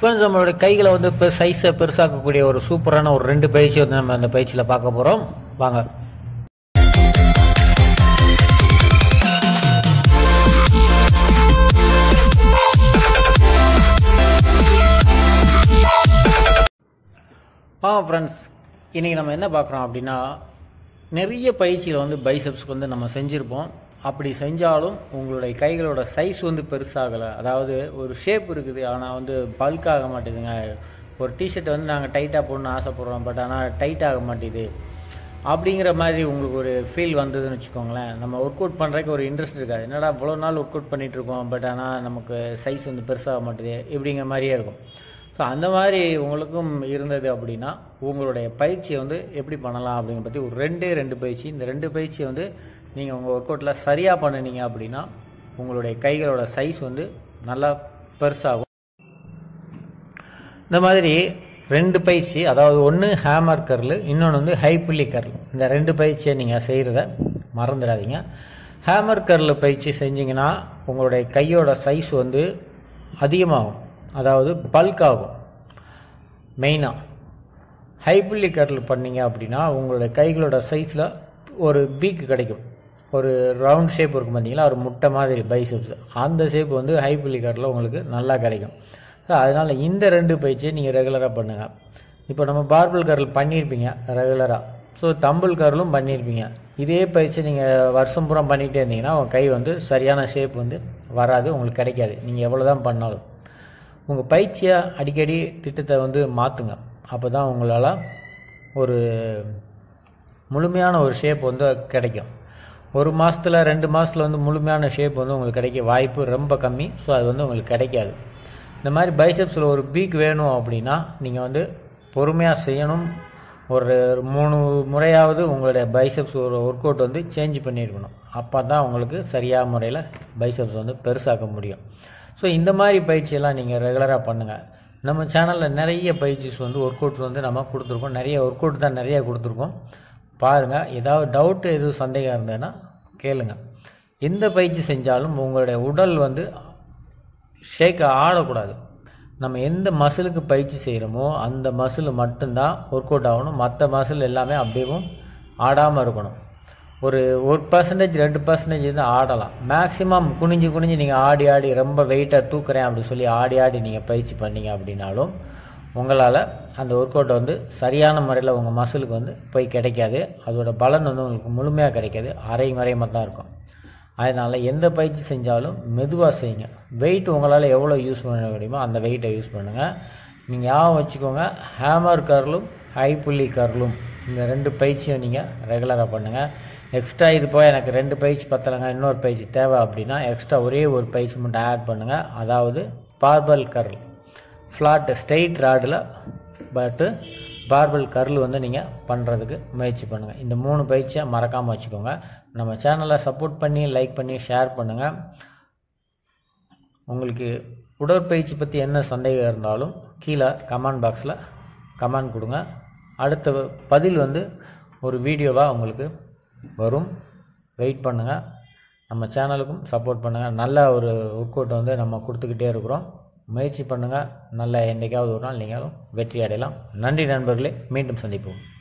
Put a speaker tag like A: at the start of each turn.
A: friends நம்மளோட கைகளை வந்து இப்போ சைஸை பெருசாக்கக்கூடிய ஒரு சூப்பரான ஒரு ரெண்டு பயிற்சி வந்து நம்ம அந்த பயிற்சியில் பார்க்க போகிறோம் வாங்க ஆ ஃப்ரெண்ட்ஸ் இன்றைக்கி நம்ம என்ன பார்க்குறோம் அப்படின்னா நிறைய பயிற்சியில் வந்து பைசப்ஸ்க்கு வந்து நம்ம செஞ்சுருப்போம் அப்படி செஞ்சாலும் உங்களுடைய கைகளோட சைஸ் வந்து பெருசாகலை அதாவது ஒரு ஷேப் இருக்குது ஆனால் வந்து பல்க் ஆக மாட்டேதுங்க ஒரு டிஷர்ட் வந்து நாங்கள் டைட்டாக போடணும்னு ஆசைப்படுறோம் பட் ஆனால் டைட் ஆக மாட்டேது அப்படிங்கிற மாதிரி உங்களுக்கு ஒரு ஃபீல் வந்ததுன்னு வச்சுக்கோங்களேன் நம்ம ஒர்க் அவுட் பண்ணுறதுக்கு ஒரு இன்ட்ரெஸ்ட் இருக்காது என்னடா இவ்வளோ நாள் ஒர்க் அவுட் பண்ணிகிட்ருக்கோம் பட் ஆனால் நமக்கு சைஸ் வந்து பெருசாக மாட்டேது இப்படிங்கிற மாதிரியே இருக்கும் ஸோ அந்த மாதிரி உங்களுக்கும் இருந்தது அப்படின்னா உங்களுடைய பயிற்சியை வந்து எப்படி பண்ணலாம் அப்படிங்கிற பற்றி ஒரு ரெண்டே ரெண்டு பயிற்சி இந்த ரெண்டு பயிற்சியை வந்து நீங்கள் உங்கள் ஒர்க் அவுட்டில் சரியாக பண்ணினீங்க அப்படின்னா உங்களுடைய கைகளோட சைஸ் வந்து நல்லா பெருசாகும் இந்த மாதிரி ரெண்டு பயிற்சி அதாவது ஒன்று ஹேமர் கர்லு இன்னொன்று வந்து ஹைப்புள்ளி கர்ல் இந்த ரெண்டு பயிற்சியை நீங்கள் செய்கிறத மறந்துடாதீங்க ஹேமர் கர்ல் பயிற்சி செஞ்சீங்கன்னா உங்களுடைய கையோட சைஸ் வந்து அதிகமாகும் அதாவது பல்க் ஆகும் மெயினாக ஹைப்புள்ளி கர்ல் பண்ணீங்க அப்படின்னா உங்களோட கைகளோட சைஸில் ஒரு பீக் கிடைக்கும் ஒரு ரவுண்ட் ஷேப் இருக்கும் பார்த்தீங்களா ஒரு முட்டை மாதிரி பைசப்ஸ் அந்த ஷேப் வந்து ஹைப்புள்ளி கர்லில் உங்களுக்கு நல்லா கிடைக்கும் ஸோ அதனால் இந்த ரெண்டு பயிற்சியை நீங்கள் ரெகுலராக பண்ணுங்கள் இப்போ நம்ம பார்பிள் கர்ல் பண்ணியிருப்பீங்க ரெகுலராக ஸோ தம்பிள் கர்லும் பண்ணியிருப்பீங்க இதே பயிற்சி நீங்கள் வருஷம் பூரா பண்ணிகிட்டே இருந்தீங்கன்னா உங்கள் கை வந்து சரியான ஷேப் வந்து வராது உங்களுக்கு கிடைக்காது நீங்கள் எவ்வளோ தான் பண்ணாலும் உங்கள் பயிற்சியை அடிக்கடி திட்டத்தை வந்து மாற்றுங்க அப்போ தான் உங்களால் ஒரு முழுமையான ஒரு ஷேப் வந்து கிடைக்கும் ஒரு மாதத்தில் ரெண்டு மாதத்தில் வந்து முழுமையான ஷேப் வந்து உங்களுக்கு கிடைக்க வாய்ப்பு ரொம்ப கம்மி ஸோ அது வந்து உங்களுக்கு கிடைக்காது இந்த மாதிரி பைசப்ஸில் ஒரு பீக் வேணும் அப்படின்னா நீங்கள் வந்து பொறுமையாக செய்யணும் ஒரு மூணு முறையாவது உங்களுடைய பைசப்ஸ் ஒரு ஒர்க் அவுட் வந்து சேஞ்ச் பண்ணியிருக்கணும் அப்போ தான் உங்களுக்கு சரியான முறையில் பைசப்ஸ் வந்து பெருசாக்க முடியும் ஸோ இந்த மாதிரி பயிற்சியெல்லாம் நீங்கள் ரெகுலராக பண்ணுங்கள் நம்ம சேனலில் நிறைய பயிற்சிஸ் வந்து ஒர்க் அவுட்ஸ் வந்து நம்ம கொடுத்துருக்கோம் நிறைய ஒர்க் அவுட் தான் நிறைய கொடுத்துருக்கோம் பாருங்கள் ஏதாவது டவுட்டு எதுவும் சந்தேகம் இருந்ததுன்னா கேளுங்க எந்த பயிற்சி செஞ்சாலும் உங்களுடைய உடல் வந்து ஷேக் ஆடக்கூடாது நம்ம எந்த மசிலுக்கு பயிற்சி செய்கிறோமோ அந்த மசில் மட்டும்தான் ஒர்க் அவுட் ஆகணும் மற்ற மசில் எல்லாமே அப்படியும் ஆடாமல் இருக்கணும் ஒரு ஒரு பர்சன்டேஜ் ரெண்டு பர்சன்டேஜ் வந்து ஆடலாம் மேக்ஸிமம் குனிஞ்சு குனிஞ்சு நீங்கள் ஆடி ஆடி ரொம்ப வெயிட்டாக தூக்குறேன் அப்படி சொல்லி ஆடி ஆடி நீங்கள் பயிற்சி பண்ணீங்க அப்படின்னாலும் உங்களால் அந்த ஒர்க் அவுட்டை வந்து சரியான முறையில் உங்கள் மசிலுக்கு வந்து போய் கிடைக்காது அதோட பலன் வந்து உங்களுக்கு முழுமையாக கிடைக்காது அரை மறையமாக தான் இருக்கும் அதனால் எந்த பயிற்சி செஞ்சாலும் மெதுவாக செய்யுங்க வெயிட் உங்களால் எவ்வளோ யூஸ் பண்ண முடியுமோ அந்த வெயிட்டை யூஸ் பண்ணுங்கள் நீங்கள் ஞாபகம் வச்சுக்கோங்க ஹேமர் கர்லும் ஹை புள்ளி கர்லும் இந்த ரெண்டு பயிற்சியும் நீங்கள் ரெகுலராக பண்ணுங்கள் எக்ஸ்ட்ரா இது போய் எனக்கு ரெண்டு பயிற்சி பத்தலைங்க இன்னொரு பயிற்சி தேவை அப்படின்னா எக்ஸ்ட்ரா ஒரே ஒரு பயிற்சி மட்டும் ஆட் பண்ணுங்கள் அதாவது பார்பல் கர்ல் ஃப்ளாட் ஸ்ட்ரெயிட் ராடில் பட்டு பார்பல் கர்ல் வந்து நீங்கள் பண்ணுறதுக்கு முயற்சி பண்ணுங்கள் இந்த மூணு பயிற்சியை மறக்காமல் வச்சுக்கோங்க நம்ம சேனலை சப்போர்ட் பண்ணி லைக் பண்ணி ஷேர் பண்ணுங்கள் உங்களுக்கு உடற்பயிற்சி பற்றி என்ன சந்தேகம் இருந்தாலும் கீழே கமெண்ட் பாக்ஸில் கமெண்ட் கொடுங்க அடுத்த பதில் வந்து ஒரு வீடியோவாக உங்களுக்கு வரும் வெயிட் பண்ணுங்கள் நம்ம சேனலுக்கும் சப்போர்ட் பண்ணுங்கள் நல்ல ஒரு ஒர்க் அவுட் வந்து நம்ம கொடுத்துக்கிட்டே இருக்கிறோம் முயற்சி பண்ணுங்கள் நல்ல என்றைக்காவது ஒரு நாள் நீங்களும் வெற்றி அடையலாம் நன்றி நண்பர்களே மீண்டும் சந்திப்போம்